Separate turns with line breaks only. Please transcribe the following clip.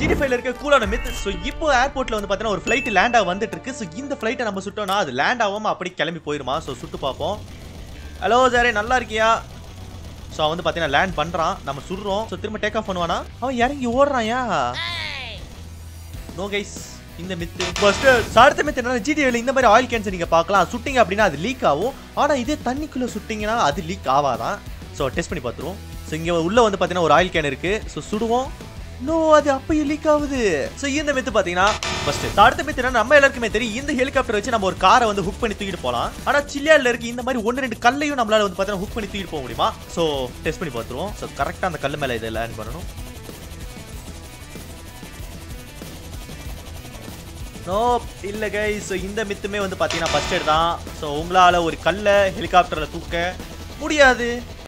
GT ஃபைவ்ல இருக்க கூலான myth so இப்போ ஏர்போர்ட்ல வந்து பார்த்தீங்கன்னா ஒரு ஃப்ளைட் லேண்ட் ஆக வந்துட்டு இருக்கு ஸோ இந்த ஃப்ளைட்டை நம்ம சுட்டோம்னா அது லேண்ட் ஆகாம அப்படி கிளம்பி போயிருமா ஸோ சுட்டு பார்ப்போம் ஹலோ ஜாரே நல்லா இருக்கியா ஸோ அவன் வந்து பார்த்தீங்கன்னா லேண்ட் பண்ணுறான் நம்ம சுடுறோம் ஸோ திரும்ப டேக் ஆஃப் பண்ணுவானா அவன் இறங்கி ஓடுறான்யா நோ கைஸ் இந்த மித்து ஃபர்ஸ்ட் அடுத்த மித்து என்ன ஜிடிஏல இந்த மாதிரி ஆயில் கேன்சர் நீங்க பார்க்கலாம் சுட்டிங்க அப்படின்னா அது லீக் ஆகும் ஆனா இதே தண்ணிக்குள்ள சுட்டிங்கன்னா அது லீக் ஆகாதான் ஸோ டெஸ்ட் பண்ணி பார்த்துருவோம் ஸோ இங்க உள்ள வந்து பார்த்தீங்கன்னா ஒரு ஆயில் கேன் இருக்கு ஸோ சுடுவோம் நோ அது அப்பயும் லீக் ஆகுது ஸோ இந்த மித்து பார்த்தீங்கன்னா ஃபர்ஸ்ட் அடுத்த மித்து என்ன நம்ம எல்லாருக்குமே தெரியும் இந்த ஹெலிகாப்டர் வச்சு நம்ம ஒரு காரை வந்து ஹுக் பண்ணி தூக்கிட்டு போகலாம் ஆனா சில்லியால இருக்கு இந்த மாதிரி ஒன்று ரெண்டு கல்லையும் நம்மளால வந்து பார்த்தீங்கன்னா ஹுக் பண்ணி தூக்கிட்டு போக முடியுமா ஸோ டெஸ்ட் பண்ணி பார்த்துருவோம் ஸோ கரெக்டாக அந்த கல் மேலே இதை லேண்ட் பண்ணணும் நோ இல்ல கை ஸோ இந்த மித்துமே வந்து பார்த்தீங்கன்னா ஃபர்ஸ்ட் எய்ட் தான் ஸோ உங்களால் ஒரு கல்லை ஹெலிகாப்டரில் தூக்க முடியாது